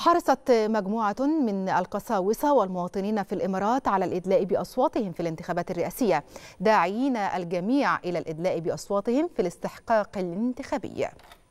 حرصت مجموعة من القساوسة والمواطنين في الإمارات على الإدلاء بأصواتهم في الانتخابات الرئاسية داعين الجميع إلى الإدلاء بأصواتهم في الاستحقاق الانتخابي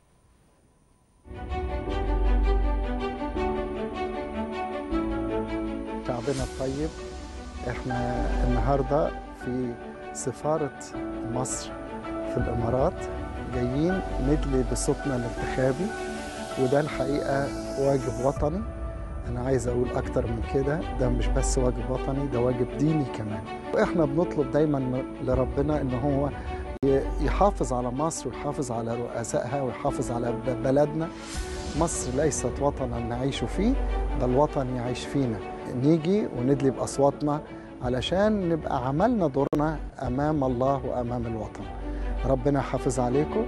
شعبنا الطيب احنا النهارده في سفارة مصر في الإمارات جايين ندلي بصوتنا الانتخابي وده الحقيقة واجب وطني أنا عايز أقول أكتر من كده ده مش بس واجب وطني ده واجب ديني كمان وإحنا بنطلب دايما لربنا إن هو يحافظ على مصر ويحافظ على رؤسائها ويحافظ على بلدنا مصر ليست وطنا نعيش فيه بل وطن يعيش فينا نيجي وندلي بأصواتنا علشان نبقى عملنا دورنا أمام الله وأمام الوطن ربنا يحافظ عليكم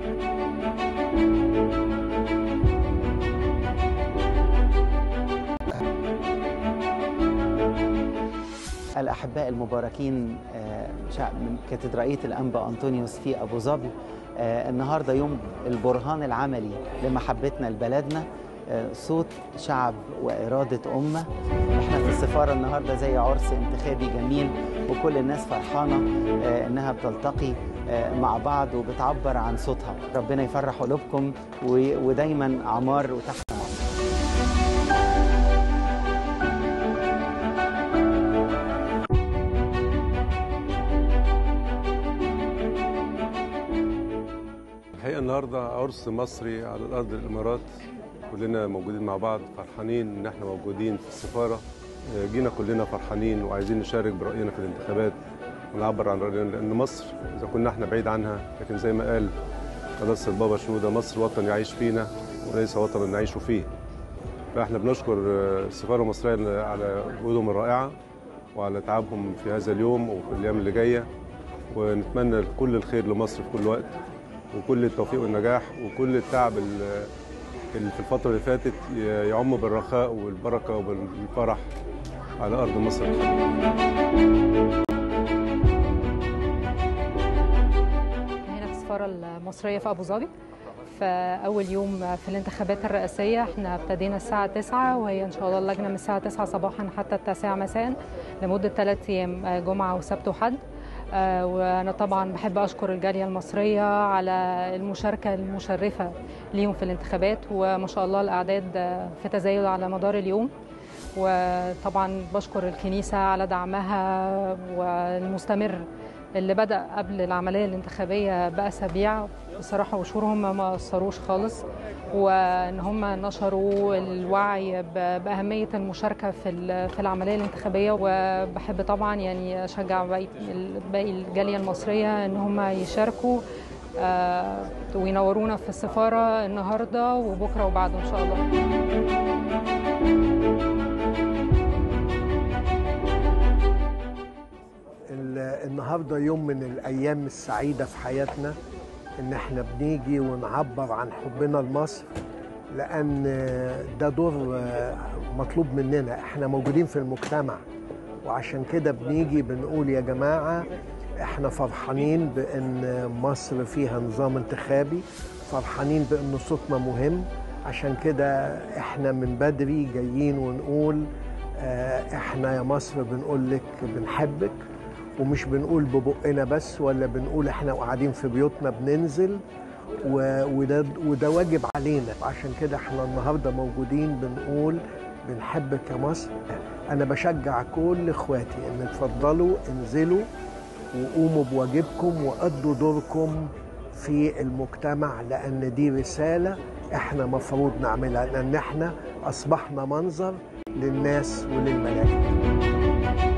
الأحباء المباركين من كاتدرائية الأنبا أنطونيوس في أبو ظبي النهاردة يوم البرهان العملي لمحبتنا لبلدنا صوت شعب وإرادة أمة احنا في السفارة النهاردة زي عرس انتخابي جميل وكل الناس فرحانة انها بتلتقي مع بعض وبتعبر عن صوتها ربنا يفرح قلوبكم ودايما عمار وتحت مصر الحقيقة النهاردة عرس مصري على الأرض الإمارات كلنا موجودين مع بعض فرحانين ان احنا موجودين في السفاره جينا كلنا فرحانين وعايزين نشارك براينا في الانتخابات ونعبر عن راينا لان مصر اذا كنا احنا بعيد عنها لكن زي ما قال قداسه البابا شنوده مصر وطن يعيش فينا وليس وطنا نعيش فيه فاحنا بنشكر السفاره المصريه على جهودهم الرائعه وعلى تعبهم في هذا اليوم وفي الايام اللي جايه ونتمنى كل الخير لمصر في كل وقت وكل التوفيق والنجاح وكل التعب اللي في الفترة اللي فاتت يعم بالرخاء والبركة وبالفرح على أرض مصر هنا في السفارة المصرية في أبو ظبي فأول يوم في الانتخابات الرئاسية احنا ابتدينا الساعة 9 وهي إن شاء الله اللجنة من الساعة 9 صباحا حتى التاسعة مساء لمدة ثلاث أيام جمعة وسبت وحد آه وانا طبعا بحب اشكر الجاليه المصريه على المشاركه المشرفه ليهم في الانتخابات وما شاء الله الاعداد في تزايد على مدار اليوم وطبعا بشكر الكنيسه على دعمها والمستمر اللي بدا قبل العمليه الانتخابيه باسابيع بصراحه وشورهم ما قصروش خالص وان هم نشروا الوعي باهميه المشاركه في في العمليه الانتخابيه وبحب طبعا يعني اشجع باقي الجاليه المصريه ان هم يشاركوا وينورونا في السفاره النهارده وبكره وبعده ان شاء الله النهارده يوم من الايام السعيده في حياتنا ان احنا بنيجي ونعبر عن حبنا لمصر لان ده دور مطلوب مننا احنا موجودين في المجتمع وعشان كده بنيجي بنقول يا جماعه احنا فرحانين بان مصر فيها نظام انتخابي فرحانين بان صوتنا مهم عشان كده احنا من بدري جايين ونقول احنا يا مصر بنقول لك بنحبك ومش بنقول ببقنا بس ولا بنقول احنا قاعدين في بيوتنا بننزل وده وده واجب علينا عشان كده احنا النهارده موجودين بنقول بنحبك يا مصر انا بشجع كل اخواتي ان تفضلوا انزلوا وقوموا بواجبكم وادوا دوركم في المجتمع لان دي رساله احنا مفروض نعملها لان احنا اصبحنا منظر للناس وللملائكه